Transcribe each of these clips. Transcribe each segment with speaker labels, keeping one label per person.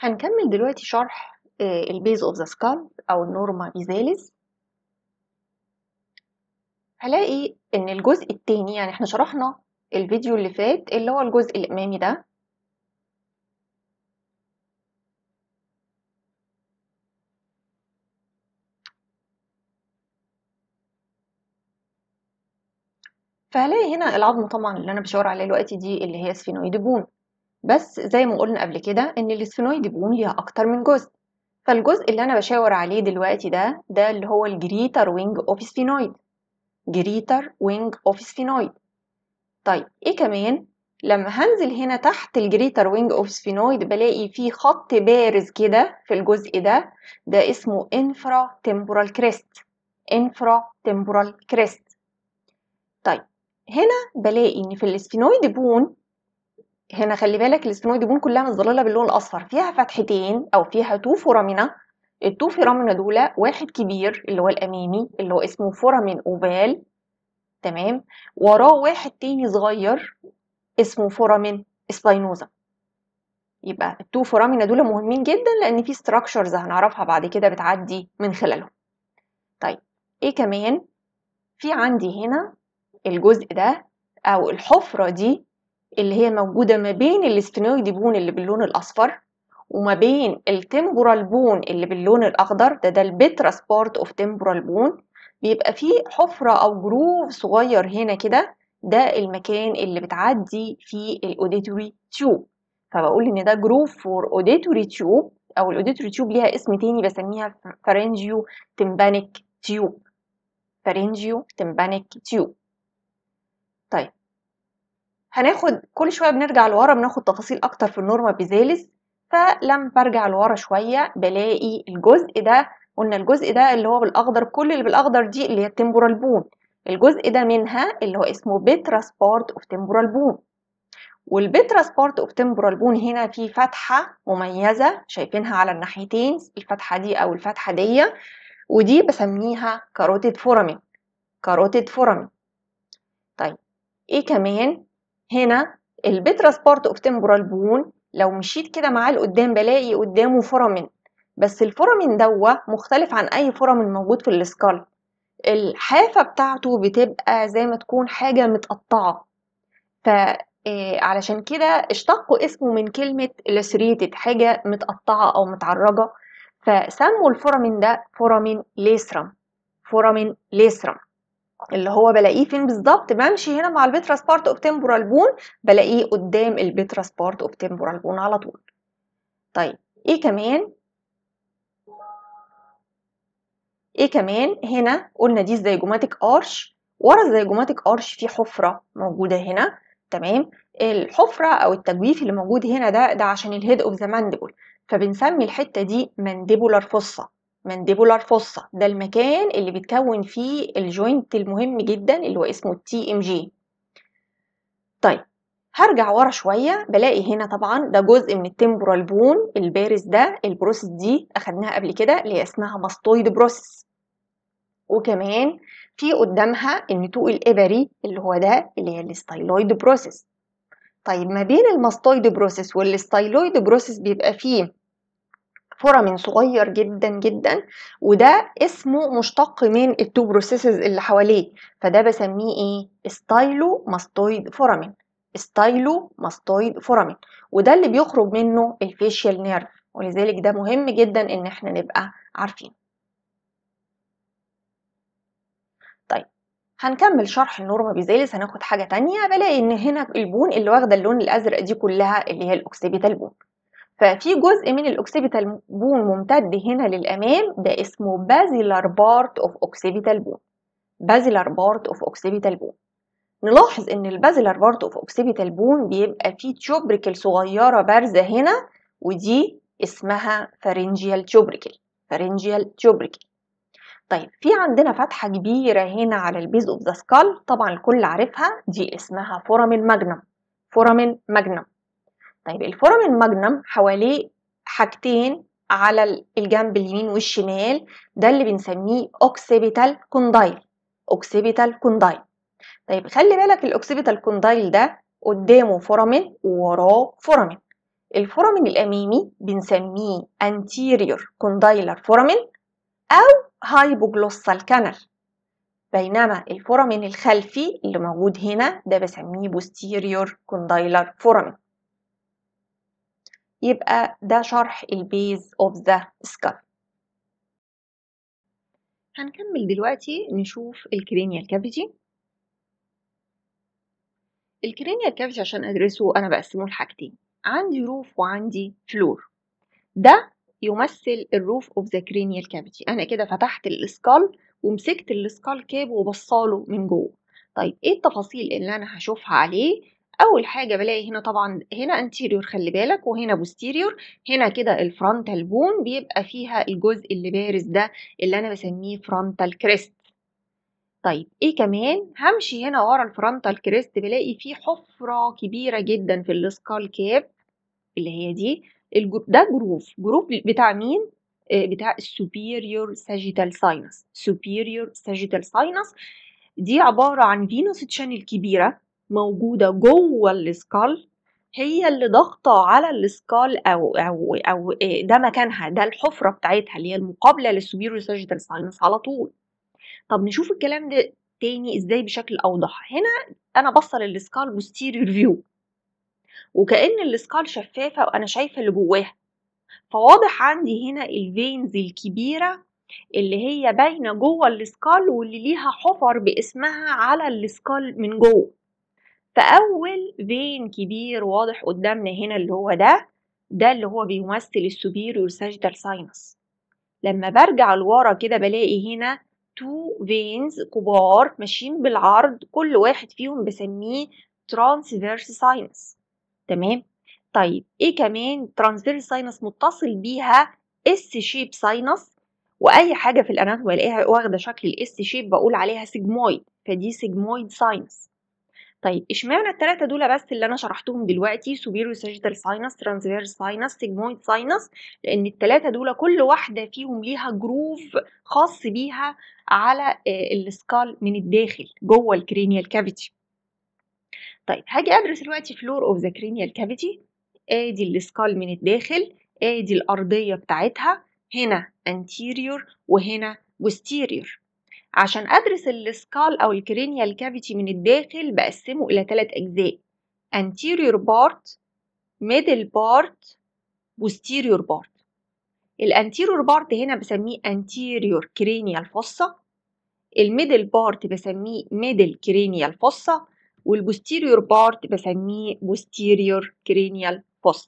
Speaker 1: هنكمل دلوقتي شرح البيز اوف ذا سكال او النورما بيزاليس هلاقي ان الجزء التاني يعني احنا شرحنا الفيديو اللي فات اللي هو الجزء الامامي ده فهلاقي هنا العظم طبعا اللي انا بشاور عليه دلوقتي دي اللي هي سفينويد بون بس زي ما قلنا قبل كده ان السفينويد بون ليها اكتر من جزء فالجزء اللي انا بشاور عليه دلوقتي ده ده اللي هو الجريتر وينج اوف سفينويد جريتر وينج اوف سفينويد طيب ايه كمان لما هنزل هنا تحت الجريتر وينج اوف سفينويد بلاقي فيه خط بارز كده في الجزء ده ده اسمه انفرا تمبورال كريست انفرا تمبورال كريست طيب هنا بلاقي ان في السفينويد بون هنا خلي بالك السفينويد بون كلها متظلله باللون الاصفر فيها فتحتين او فيها تو فورامينا التو فورامينا دول واحد كبير اللي هو الامامي اللي هو اسمه فورامين اوفال تمام وراه واحد تاني صغير اسمه فورامين سباينوزا يبقى التو فورامينا دول مهمين جدا لان في ستراكشرز هنعرفها بعد كده بتعدي من خلالهم طيب ايه كمان في عندي هنا الجزء ده او الحفره دي اللي هي موجوده ما بين السفينويد بون اللي باللون الاصفر وما بين التمبورال بون اللي باللون الاخضر ده ده البتراس بارت اوف تمبورال بون بيبقى فيه حفره او جروف صغير هنا كده ده المكان اللي بتعدي فيه الاوديتوري تيوب فبقول ان ده جروف فور اوديتوري تيوب او الاوديتوري تيوب ليها اسم تاني بسميها فارنجيو تمبانيك تيوب فارنجيو تمبانيك تيوب طيب هناخد كل شويه بنرجع لورا بناخد تفاصيل اكتر في النورما بيزاليس فلما برجع لورا شويه بلاقي الجزء ده قلنا الجزء ده اللي هو بالاخضر كل اللي بالاخضر دي اللي هي التمبورال بون الجزء ده منها اللي هو اسمه بيتراس بارت اوف تمبورال بون والبيتراس بارت اوف تمبورال بون هنا في فتحه مميزه شايفينها على الناحيتين الفتحه دي او الفتحه دي ودي بسميها كاروتيد فورامين كاروتيد فورامين طيب ايه كمان هنا البتراس بارت اوف تمبورال بون لو مشيت كده معاه لقدام بلاقي قدامه فورامين بس الفورامين دوا مختلف عن اي فورامين موجود في السكال الحافة بتاعته بتبقى زي ما تكون حاجة متقطعة ف علشان كده اشتقوا اسمه من كلمة لسريتد حاجة متقطعة أو متعرجة فسموا الفورامين ده فورامين ليسرم فورامين ليسرم اللي هو بلاقيه فين بالظبط بمشي هنا مع البتراس بارت اوف تمبورال بون بلاقيه قدام البتراس بارت اوف تمبورال بون على طول طيب ايه كمان ايه كمان هنا قلنا دي الزيجوماتيك ارش ورا الزيجوماتيك ارش في حفره موجوده هنا تمام الحفره او التجويف اللي موجود هنا ده ده عشان الهيد اوف ذا مانديبل فبنسمي الحته دي مانديبولار فوسا مانديبولار فوسا ده المكان اللي بيتكون فيه الجوينت المهم جدا اللي هو اسمه التي ام جي طيب هرجع ورا شوية بلاقي هنا طبعا ده جزء من التمبورال بون البارز ده البروسيس دي أخدناها قبل كده اللي هي اسمها ماستويد بروسيس وكمان في قدامها النتوء الإبري اللي هو ده اللي هي الستايلويد بروسيس طيب ما بين الماستويد بروسيس والستايلويد بروسيس بيبقى فيه فورامين صغير جدا جدا وده اسمه مشتق من التو بروسيسز اللي حواليه فده بسميه ايه ستايلو ماستويد فورامين ستايلو ماستويد فورامين وده اللي بيخرج منه الفيشيال نيرف ولذلك ده مهم جدا ان احنا نبقى عارفين طيب هنكمل شرح النورما بيزاليس هناخد حاجه تانية بلاقي ان هنا البون اللي واخده اللون الازرق دي كلها اللي هي الاوكسيبيتال بون ففي جزء من الاوكسيبيتال بون ممتد هنا للامام ده اسمه بازيلار بارت اوف اوكسيبيتال بون بازيلار بارت اوف اوكسيبيتال بون نلاحظ ان البازيلار بارت اوف اوكسيبيتال بون بيبقى فيه تشوبريكل صغيره بارزه هنا ودي اسمها فارنجيال تشوبريكل فارنجيال تشوبريكل طيب في عندنا فتحه كبيره هنا على البيز اوف ذا سكال طبعا الكل عارفها دي اسمها فورامين ماجنم فورامين ماجنم طيب الفورامين ماجنم حواليه حاجتين على الجنب اليمين والشمال ده اللي بنسميه اوكسيبيتال كوندايل اوكسيبيتال كوندايل طيب خلي بالك الاوكسيبيتال كوندايل ده قدامه فورامين ووراه فورامين الفورامين الأمامي بنسميه anterior condylar foramen أو hypoglossal canal بينما الفورامين الخلفي اللي موجود هنا ده بسميه posterior condylar foramen يبقى ده شرح البيز اوف ذا skull هنكمل دلوقتي نشوف الكرينيال كافيتي الكرينيال كافيتي عشان ادرسه انا بقسمه لحاجتين عندي روف وعندي فلور ده يمثل الروف اوف ذا كرينيال كافيتي انا كده فتحت الاسكال ومسكت الاسكال كاب وبصاله من جوه طيب ايه التفاصيل اللي انا هشوفها عليه اول حاجه بلاقي هنا طبعا هنا انتيريور خلي بالك وهنا بوستيريور هنا كده الفرونتال بون بيبقى فيها الجزء اللي بارز ده اللي انا بسميه فرونتال كريست طيب ايه كمان همشي هنا ورا الفرونتال كريست بلاقي فيه حفره كبيره جدا في السكال كاب اللي هي دي ده جروف جروف بتاع مين بتاع السوبيريور ساجيتال ساينس سوبيريور ساجيتال ساينس دي عباره عن فينوس تشانل كبيره موجوده جوه السكال هي اللي ضاغطه على السكال او او او ده مكانها ده الحفره بتاعتها اللي هي المقابله للسوبيريور ساجيتال ساينس على طول طب نشوف الكلام ده تاني ازاي بشكل اوضح هنا انا بصل السكال بوستيريور فيو وكأن السكال شفافة وأنا شايفة اللي جواها فواضح عندي هنا الفينز الكبيرة اللي هي باينة جوه السكال واللي ليها حفر باسمها على السكال من جوه فأول فين كبير واضح قدامنا هنا اللي هو ده ده اللي هو بيمثل السوبيريور ساجيتال ساينس لما برجع لورا كده بلاقي هنا تو فينز كبار ماشيين بالعرض كل واحد فيهم بسميه ترانسفيرس ساينس تمام طيب ايه كمان ترانسفيرس ساينس متصل بيها اس شيب ساينس واي حاجه في الاناتومي بلاقيها واخده شكل الاس شيب بقول عليها سيجمويد فدي سيجمويد ساينس طيب اشمعنى الثلاثه دول بس اللي انا شرحتهم دلوقتي سوبيريور ساجيتال ساينس ترانسفيرس ساينس سيجمويد ساينس لان الثلاثه دول كل واحده فيهم ليها جروف خاص بيها على السكال من الداخل جوه الكرينيال كافيتي طيب هاجي ادرس دلوقتي فلور اوف ذا كرينيال كافيتي ادي السكال من الداخل ادي الارضيه بتاعتها هنا anterior وهنا posterior عشان ادرس السكال او الكرينيال كافيتي من الداخل بقسمه الى ثلاث اجزاء anterior part middle part posterior part الانتيريور بارت هنا بسميه anterior cranial fossa الميدل بارت بسميه middle cranial fossa والبوستيريور بارت بسميه posterior cranial fossa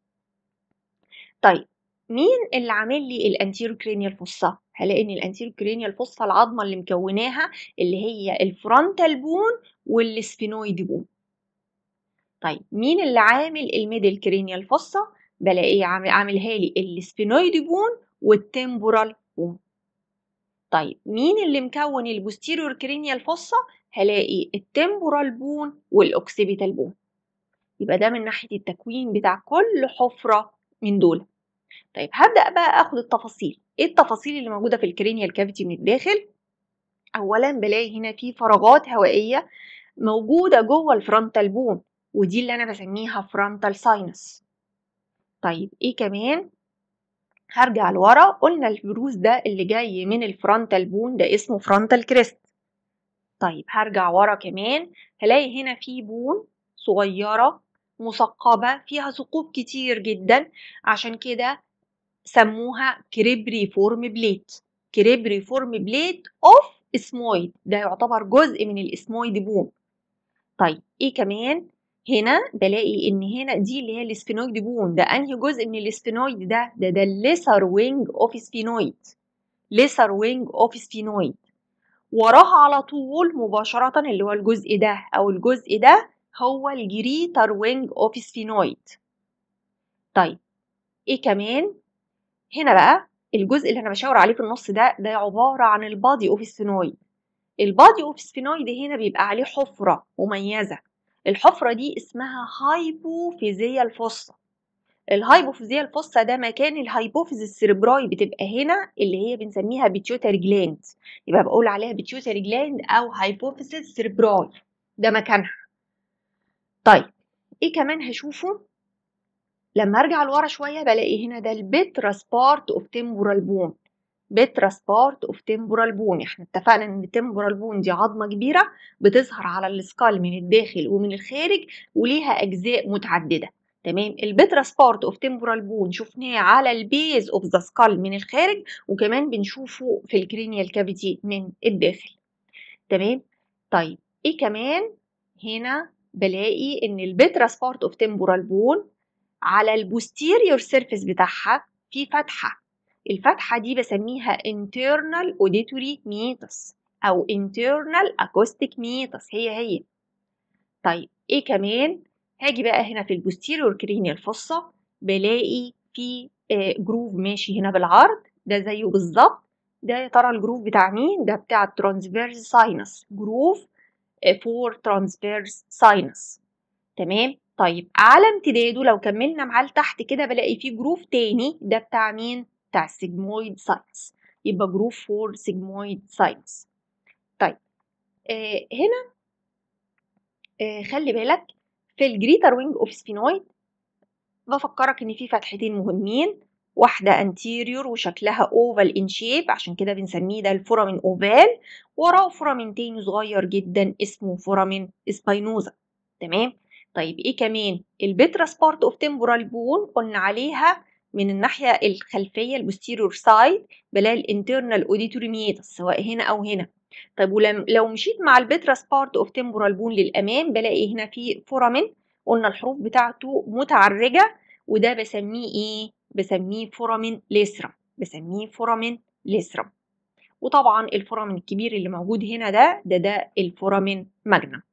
Speaker 1: طيب مين اللي عامل لي الانتيريور كرينيال فوسا هلاقي ان الانتيريور كرينيال فوسا العظمه اللي مكوناها اللي هي الفرونتال بون والسفينويد بون طيب مين اللي عامل الميدل كرينيال فوسا بلاقيه عامل عاملها لي السفينويد بون والتمبورال بون طيب مين اللي مكون البوستيريور كرينيال فوسا هلاقي التمبورال بون والاوكسيبيتال بون يبقى ده من ناحيه التكوين بتاع كل حفره من دول طيب هبدا بقى اخد التفاصيل ايه التفاصيل اللي موجوده في الكرينيال كافيتي من الداخل اولا بلاقي هنا في فراغات هوائيه موجوده جوه الفرونتال بون ودي اللي انا بسميها فرونتال ساينس طيب ايه كمان هرجع لورا قلنا البروز ده اللي جاي من الفرونتال بون ده اسمه فرونتال كريست طيب هرجع ورا كمان هلاقي هنا في بون صغيره مثقبه فيها ثقوب كتير جدا عشان كده سموها كريبري فورم بليت كريبري فورم بليت اوف اسمويد ده يعتبر جزء من الاسمويد بون طيب ايه كمان هنا بلاقي ان هنا دي اللي هي السفينويد بون ده انهي جزء من السفينويد ده ده ده الليسر وينج اوف سفينويد ليسر وينج اوف سفينويد وراها على طول مباشرة اللي هو الجزء ده او الجزء ده هو الجريتر وينج اوف سفينويد طيب ايه كمان هنا بقى الجزء اللي انا بشاور عليه في النص ده ده عباره عن البادي اوف سفينويد البادي اوف سفينويد هنا بيبقى عليه حفره مميزه الحفره دي اسمها هايبوفيزيال فوسا الهايبوفيزيال فوسا ده مكان الهايبوفيز السيربراي بتبقى هنا اللي هي بنسميها بيتيوتري جلاند يبقى بقول عليها بيتيوتري جلاند او هايبوفيز سيربراي ده مكانها طيب ايه كمان هشوفه لما ارجع لورا شويه بلاقي هنا ده البترس بارت اوف تمبورال بون بترس بارت اوف تمبورال بون احنا اتفقنا ان التمبورال بون دي عظمه كبيره بتظهر على السكال من الداخل ومن الخارج وليها اجزاء متعدده تمام البترس بارت اوف تمبورال بون شفناه على البيز اوف ذا سكال من الخارج وكمان بنشوفه في الكرينيال كافيتي من الداخل تمام طيب ايه كمان هنا بلاقي ان البترس بارت اوف تمبورال بون على البوستيريور سيرفيس بتاعها في فتحه الفتحه دي بسميها internal auditory meatus او internal acoustic meatus هي هي طيب ايه كمان هاجي بقى هنا في البوستيريور كرينيال فصة بلاقي في جروف ماشي هنا بالعرض ده زيه بالظبط ده يا ترى الجروف بتاع مين ده بتاع الترانسفيرس ساينس جروف فور ترانسفيرس ساينس تمام طيب على امتداده لو كملنا معاه لتحت كده بلاقي فيه جروف تاني ده بتاع مين بتاع السيجمويد ساينس يبقى جروف فور سيجمويد ساينس طيب آه هنا آه خلي بالك في الجريتر وينج اوف سفينويد بفكرك ان في فتحتين مهمين واحدة انتيريور وشكلها اوفال ان شيب عشان كده بنسميه ده الفورامين اوفال وراه فورامين تاني صغير جدا اسمه فورامين سباينوزا تمام طيب ايه كمان البترس بارت اوف تمبورال بون قلنا عليها من الناحية الخلفية البوستيريور سايد بلاقي الانترنال اوديتوري ميتس سواء هنا او هنا طيب ولم لو مشيت مع البترس بارت اوف تمبورال بون للامام بلاقي هنا في فورامين قلنا الحروف بتاعته متعرجة وده بسميه ايه بسميه فورامين ليسرم بسميه فورامين ليسرم وطبعا الفورامين الكبير اللي موجود هنا ده ده ده الفورامين ماجنم